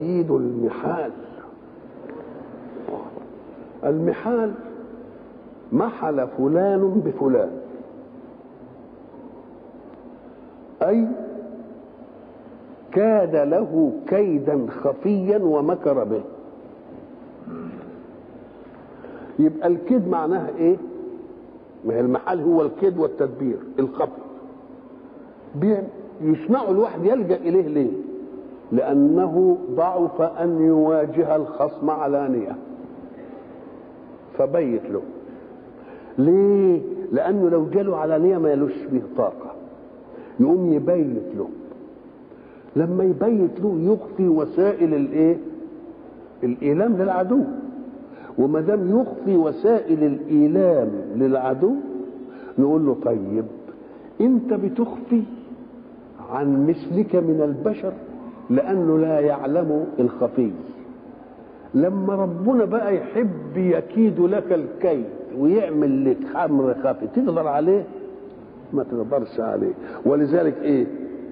عيد المحال المحال محل فلان بفلان أي كاد له كيدا خفيا ومكر به يبقى الكيد معناها ايه ما هي المحال هو الكيد والتدبير الخفي يصنعه الواحد يلجا اليه ليه لانه ضعف ان يواجه الخصم علانيه فبيت له ليه لانه لو جاله علانيه ما يلوش به طاقه يقوم يبيت له لما يبيت له يخفي وسائل الايه الايلام للعدو وما دام يخفي وسائل الايلام للعدو نقول له طيب انت بتخفي عن مثلك من البشر لانه لا يعلم الخفي لما ربنا بقى يحب يكيد لك الكيد ويعمل لك خمر خفي تقدر عليه ما تقدرش عليه ولذلك ايه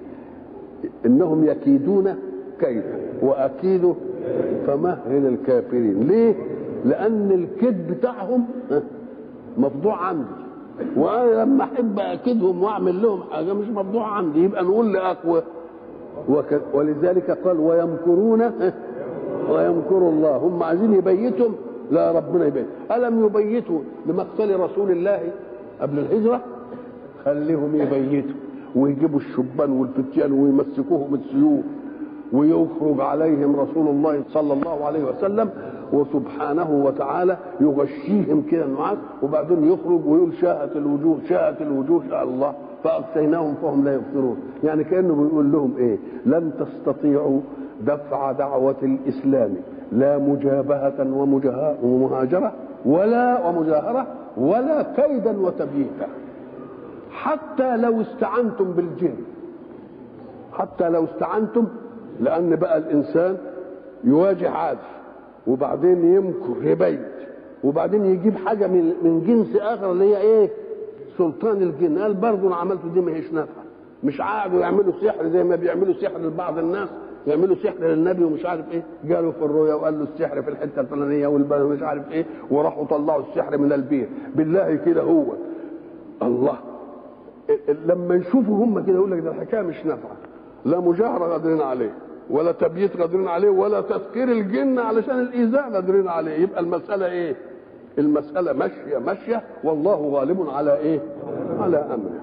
انهم يكيدون كيدا واكيد فمهل الكافرين ليه لان الكيد بتاعهم مفضوع عندي وانا لما احب اكيدهم واعمل لهم حاجه مش مفضوع عندي يبقى نقول لاقوى وك... ولذلك قال ويمكرون ويمكر الله هم عايزين يبيتهم لا ربنا يبيت الم يبيتوا لمقتل رسول الله قبل الهجره خليهم يبيتوا ويجيبوا الشبان والفتيان ويمسكوهم السيوف ويخرج عليهم رسول الله صلى الله عليه وسلم وسبحانه وتعالى يغشيهم كده النعاس وبعدين يخرج ويقول شاءت الوجوه شاءت الوجوه شاء الله فأغشيناهم فهم لا يبصرون يعني كأنه بيقول لهم إيه لن تستطيعوا دفع دعوة الإسلام لا مجابهة ومهاجرة ولا ومجاهرة ولا كيدا وتبييتا حتى لو استعنتم بالجن حتى لو استعنتم لأن بقى الإنسان يواجه عادي وبعدين يمكر يبيت وبعدين يجيب حاجة من من جنس آخر اللي هي إيه؟ سلطان الجن قال برضه أنا عملته دي ما هيش نافعة مش قعدوا يعملوا سحر زي ما بيعملوا سحر لبعض الناس يعملوا سحر للنبي ومش عارف ايه جاله في الرؤيا وقال له السحر في الحته الفلانيه والبلد مش عارف ايه وراحوا طلعوا السحر من البير بالله كده هو الله لما يشوفوا هم كده يقول لك ده الحكايه مش نافعه لا مجاهره قادرين عليه ولا تبييت قادرين عليه ولا تذكير الجن علشان الايذاء قادرين عليه يبقى المساله ايه المساله ماشيه ماشيه والله غالب على ايه على امره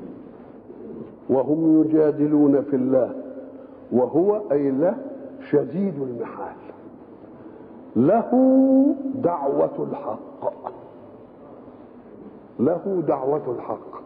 وهم يجادلون في الله وهو اي له شديد المحال له دعوه الحق له دعوه الحق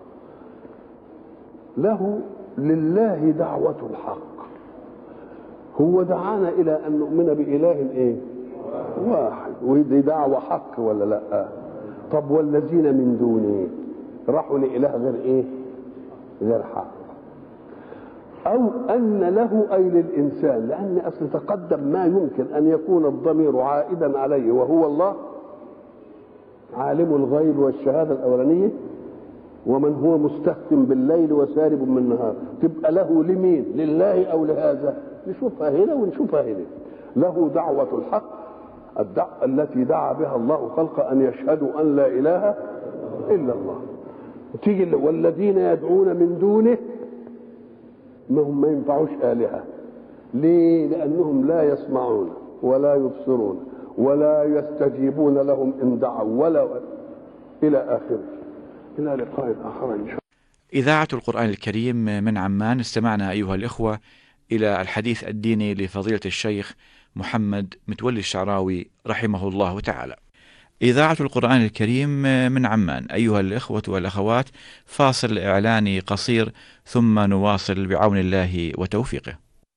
له لله دعوة الحق هو دعانا إلى أن نؤمن بإله إيه واحد ودي دعوة حق ولا لا طب والذين من دونه راحوا لإله غير إيه غير حق أو أن له أي للإنسان لأن أصل تقدم ما يمكن أن يكون الضمير عائدا عليه وهو الله عالم الغيب والشهادة الأولانية ومن هو مستخدم بالليل وسارب من النهار تبقى له لمين لله او لهذا نشوفها هنا ونشوفها هنا له دعوة الحق الدع... التي دعا بها الله خلق ان يشهدوا ان لا اله الا الله تيجي والذين يدعون من دونه ما هم ما ينفعوش الهه ليه لانهم لا يسمعون ولا يبصرون ولا يستجيبون لهم ان دعوا ولا الى اخره إلى لقاء آخر إن شاء إذاعة القرآن الكريم من عمان استمعنا أيها الإخوة إلى الحديث الديني لفضيلة الشيخ محمد متولي الشعراوي رحمه الله تعالى. إذاعة القرآن الكريم من عمان أيها الإخوة والأخوات فاصل إعلاني قصير ثم نواصل بعون الله وتوفيقه.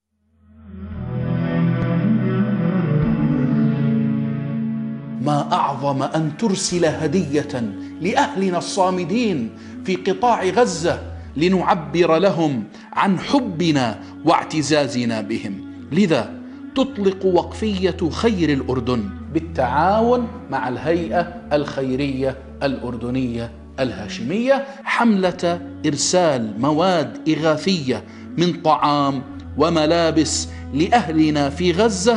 ما اعظم ان ترسل هديه لاهلنا الصامدين في قطاع غزه لنعبر لهم عن حبنا واعتزازنا بهم لذا تطلق وقفيه خير الاردن بالتعاون مع الهيئه الخيريه الاردنيه الهاشميه حمله ارسال مواد اغاثيه من طعام وملابس لاهلنا في غزه